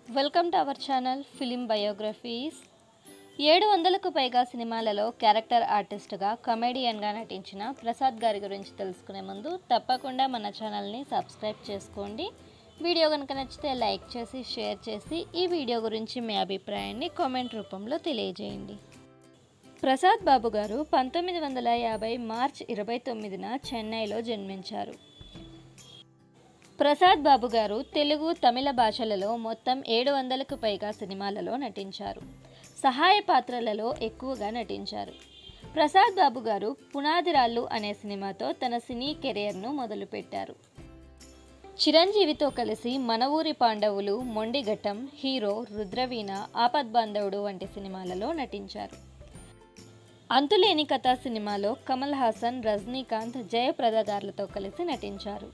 welcome to our channel film biographies ఏడు వందలకు పైగా సినిమాలలో క్యారెక్టర్ ఆర్టిస్ట్గా కమెడియన్గా నటించిన ప్రసాద్ గారి గురించి తెలుసుకునే ముందు తప్పకుండా మన ఛానల్ని సబ్స్క్రైబ్ చేసుకోండి వీడియో కనుక నచ్చితే లైక్ చేసి షేర్ చేసి ఈ వీడియో గురించి మీ అభిప్రాయాన్ని కామెంట్ రూపంలో తెలియజేయండి ప్రసాద్ బాబు గారు పంతొమ్మిది వందల యాభై మార్చ్ ఇరవై తొమ్మిదిన చెన్నైలో జన్మించారు ప్రసాద్ బాబు గారు తెలుగు తమిళ భాషలలో మొత్తం ఏడు వందలకు పైగా సినిమాలలో నటించారు సహాయ పాత్రలలో ఎక్కువగా నటించారు ప్రసాద్ బాబు గారు పునాదిరాళ్ళు అనే సినిమాతో తన సినీ కెరియర్ను మొదలుపెట్టారు చిరంజీవితో కలిసి మన ఊరి పాండవులు మొండిఘట్టం హీరో రుద్రవీణ ఆపద్బాంధవుడు వంటి సినిమాలలో నటించారు అంతులేని కథ సినిమాలో కమల్ హాసన్ రజనీకాంత్ జయప్రద గారులతో కలిసి నటించారు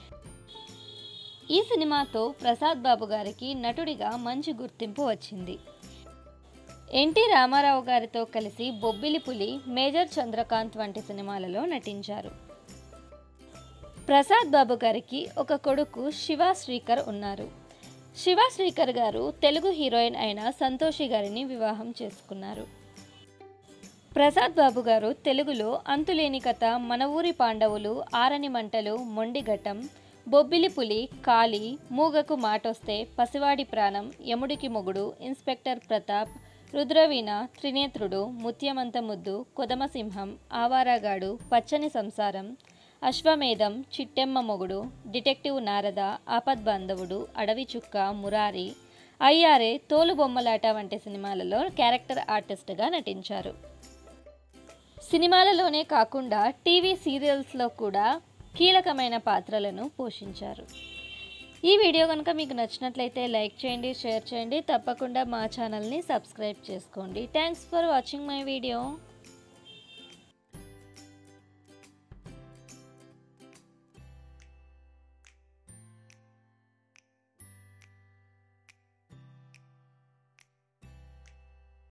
ఈ సినిమాతో ప్రసాద్ బాబు గారికి నటుడిగా మంచి గుర్తింపు వచ్చింది ఎన్టీ రామారావు గారితో కలిసి బొబ్బిలి పులి మేజర్ చంద్రకాంత్ వంటి సినిమాలలో నటించారు ప్రసాద్ బాబు గారికి ఒక కొడుకు శివ శ్రీకర్ ఉన్నారు శివ శ్రీకర్ గారు తెలుగు హీరోయిన్ అయిన సంతోషి గారిని వివాహం చేసుకున్నారు ప్రసాద్ బాబు గారు తెలుగులో అంతులేని కథ మన ఊరి పాండవులు ఆరని మంటలు మొండిఘట్టం బొబ్బిలి పులి కాళీ మూగకు మాటొస్తే పసివాడి ప్రాణం యముడికి మొగుడు ఇన్స్పెక్టర్ ప్రతాప్ రుద్రవీణ త్రినేత్రుడు ముత్యమంత ముద్దు కొదమసింహం ఆవారాగాడు పచ్చని సంసారం అశ్వమేధం చిట్టెమ్మ మొగుడు డిటెక్టివ్ నారద ఆపద్బాంధవుడు అడవి చుక్క మురారి అయ్యారే తోలు బొమ్మలాట వంటి సినిమాలలో క్యారెక్టర్ ఆర్టిస్ట్గా నటించారు సినిమాలలోనే కాకుండా టీవీ సీరియల్స్లో కూడా కీలకమైన పాత్రలను పోషించారు ఈ వీడియో కనుక మీకు నచ్చినట్లయితే లైక్ చేయండి షేర్ చేయండి తప్పకుండా మా ఛానల్ని సబ్స్క్రైబ్ చేసుకోండి thanks for watching my video